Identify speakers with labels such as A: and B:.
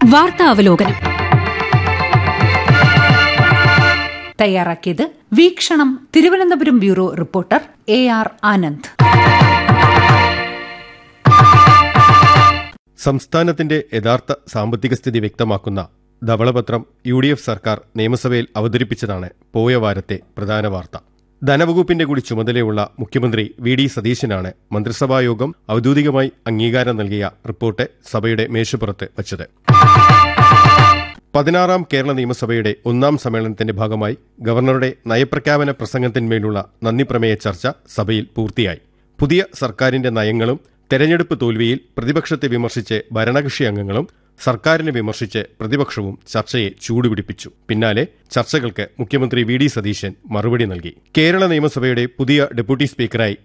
A: വാർത്താ അവലോകനം തയ്യാറാക്കിയത് വീക്ഷണം Thiruvananthapuram bureau reporter A R Anand
B: സംസ്ഥാനത്തിന്റെ യഥാർത്ഥ സാമ്പത്തിക സ്ഥിതി വ്യക്തമാക്കുന്ന ധവളപത്രം യു ഡി എഫ് സർക്കാർ നിയമസഭയിൽ അവതരിപ്പിച്ചതാണ് പോയ വാരത്തെ പ്രധാന വാർത്ത ധനവകുപ്പിന്റെ കൂടി ചുമതലയുള്ള മുഖ്യമന്ത്രി വി ഡി സതീശനാണ് മന്ത്രിസഭായോഗം ഔദ്യോഗികമായി അംഗീകാരം നൽകിയ റിപ്പോർട്ട് സഭയുടെ മേശപ്പുറത്ത് വച്ചത് പതിനാറാം കേരള നിയമസഭയുടെ ഒന്നാം സമ്മേളനത്തിന്റെ ഭാഗമായി ഗവർണറുടെ നയപ്രഖ്യാപന പ്രസംഗത്തിന്മേലുള്ള നന്ദിപ്രമേയ ചർച്ച സഭയിൽ പൂർത്തിയായി പുതിയ സർക്കാരിന്റെ നയങ്ങളും തെരഞ്ഞെടുപ്പ് തോൽവിയിൽ പ്രതിപക്ഷത്തെ വിമർശിച്ച് ഭരണകക്ഷി അംഗങ്ങളും സർക്കാരിനെ വിമർശിച്ച് പ്രതിപക്ഷവും ചർച്ചയെ ചൂടുപിടിപ്പിച്ചു പിന്നാലെ ചർച്ചകൾക്ക് മുഖ്യമന്ത്രി വി ഡി സതീശൻ മറുപടി നൽകി കേരള നിയമസഭയുടെ പുതിയ ഡെപ്യൂട്ടി സ്പീക്കറായി